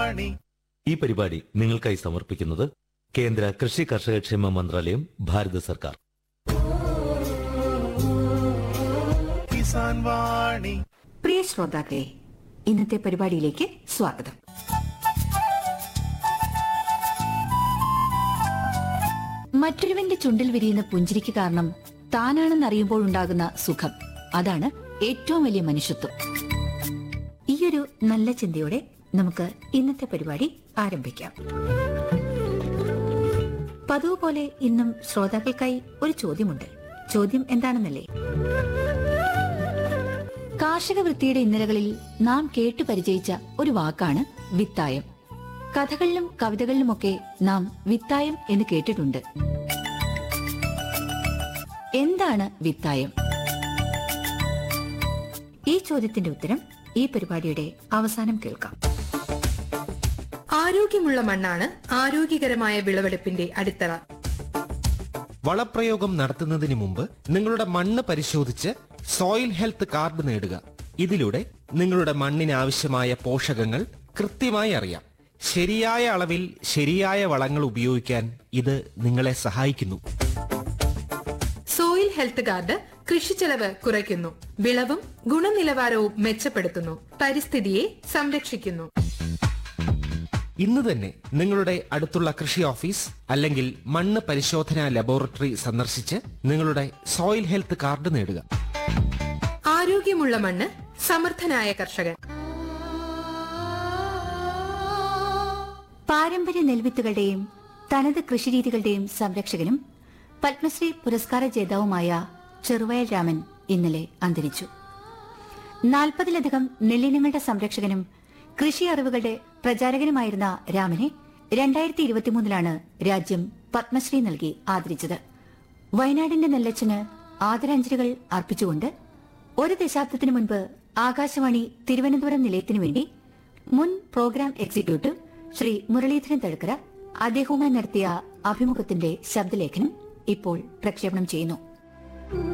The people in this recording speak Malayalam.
വാണി ഈ പരിപാടി നിങ്ങൾക്കായി സമർപ്പിക്കുന്നത് കേന്ദ്ര കൃഷി കർഷക ക്ഷേമ മന്ത്രാലയം ഭാരത സർക്കാർ കിസാൻ വാണി പ്രിയ ശ്രോതാക്കളെ ഇന്നത്തെ പരിപാടിയിലേക്ക് സ്വാഗതം മറ്റൊരുവന്റെ ചുണ്ടിൽ വിരിയുന്ന പുഞ്ചിരിക്ക് കാരണം താനാണെന്നറിയുമ്പോഴുണ്ടാകുന്ന സുഖം അതാണ് ഏറ്റവും വലിയ മനുഷ്യത്വം ഈയൊരു നല്ല ചിന്തയോടെ നമുക്ക് ഇന്നത്തെ പരിപാടി ആരംഭിക്കാം പതിവ് പോലെ ഇന്നും ശ്രോതാക്കൾക്കായി ഒരു ചോദ്യമുണ്ട് ചോദ്യം എന്താണെന്നല്ലേ കാർഷിക വൃത്തിയുടെ ഇന്നലകളിൽ നാം കേട്ടു പരിചയിച്ച ഒരു വാക്കാണ് വിത്തായം കഥകളിലും കവിതകളിലുമൊക്കെ നാം വിത്തായം എന്ന് കേട്ടിട്ടുണ്ട് എന്താണ് വിത്തായം ഈ ചോദ്യത്തിന്റെ ഉത്തരം ഈ പരിപാടിയുടെ അവസാനം കേൾക്കാം ആരോഗ്യമുള്ള മണ്ണാണ് ആരോഗ്യകരമായ വിളവെടുപ്പിന്റെ അടിത്തറ വളപ്രയോഗം നടത്തുന്നതിന് മുമ്പ് നിങ്ങളുടെ മണ്ണ് പരിശോധിച്ച് സോയിൽ ഹെൽത്ത് കാർഡ് നേടുക ഇതിലൂടെ നിങ്ങളുടെ മണ്ണിന് ആവശ്യമായ പോഷകങ്ങൾ കൃത്യമായി അറിയാം ശരിയായ അളവിൽ ശരിയായ വളങ്ങൾ ഉപയോഗിക്കാൻ ഇത് നിങ്ങളെ സഹായിക്കുന്നു സോയിൽ ഹെൽത്ത് കാർഡ് കൃഷിച്ചെലവ് കുറയ്ക്കുന്നു വിളവും ഗുണനിലവാരവും മെച്ചപ്പെടുത്തുന്നു പരിസ്ഥിതിയെ സംരക്ഷിക്കുന്നു ഇന്ന് തന്നെ നിങ്ങളുടെ അടുത്തുള്ള കൃഷി ഓഫീസ് അല്ലെങ്കിൽ മണ്ണ് പരിശോധനാ ലബോറട്ടറി സന്ദർശിച്ച് നിങ്ങളുടെ സോയിൽ ഹെൽത്ത് കാർഡ് നേടുക ആരോഗ്യമുള്ള മണ്ണ് സമർത്ഥനായ കർഷകൻ പാരമ്പര്യ നെൽവിത്തുകളുടെയും തനത് കൃഷിരീതികളുടെയും സംരക്ഷകനും പത്മശ്രീ പുരസ്കാര ജേതാവുമായ ചെറുവയൽ രാമൻ ഇന്നലെ അന്തരിച്ചു നാൽപ്പതിലധികം നെല്ലിനങ്ങളുടെ സംരക്ഷകനും കൃഷി അറിവുകളുടെ പ്രചാരകനുമായിരുന്ന രാമനെ രണ്ടായിരത്തി ഇരുപത്തിമൂന്നിലാണ് രാജ്യം പത്മശ്രീ നൽകി ആദരിച്ചത് വയനാടിന്റെ നെല്ലച്ചന് ആദരാഞ്ജലികൾ അർപ്പിച്ചുകൊണ്ട് ഒരു ദശാബ്ദത്തിനു മുൻപ് ആകാശവാണി തിരുവനന്തപുരം നിലയത്തിനു വേണ്ടി മുൻ പ്രോഗ്രാം എക്സിക്യൂട്ടീവ് ശ്രീ മുരളീധരൻ തഴക്കര അദ്ദേഹവുമായി നടത്തിയ അഭിമുഖത്തിന്റെ ശബ്ദലേഖനം ഇപ്പോൾ പ്രക്ഷേപണം ചെയ്യുന്നു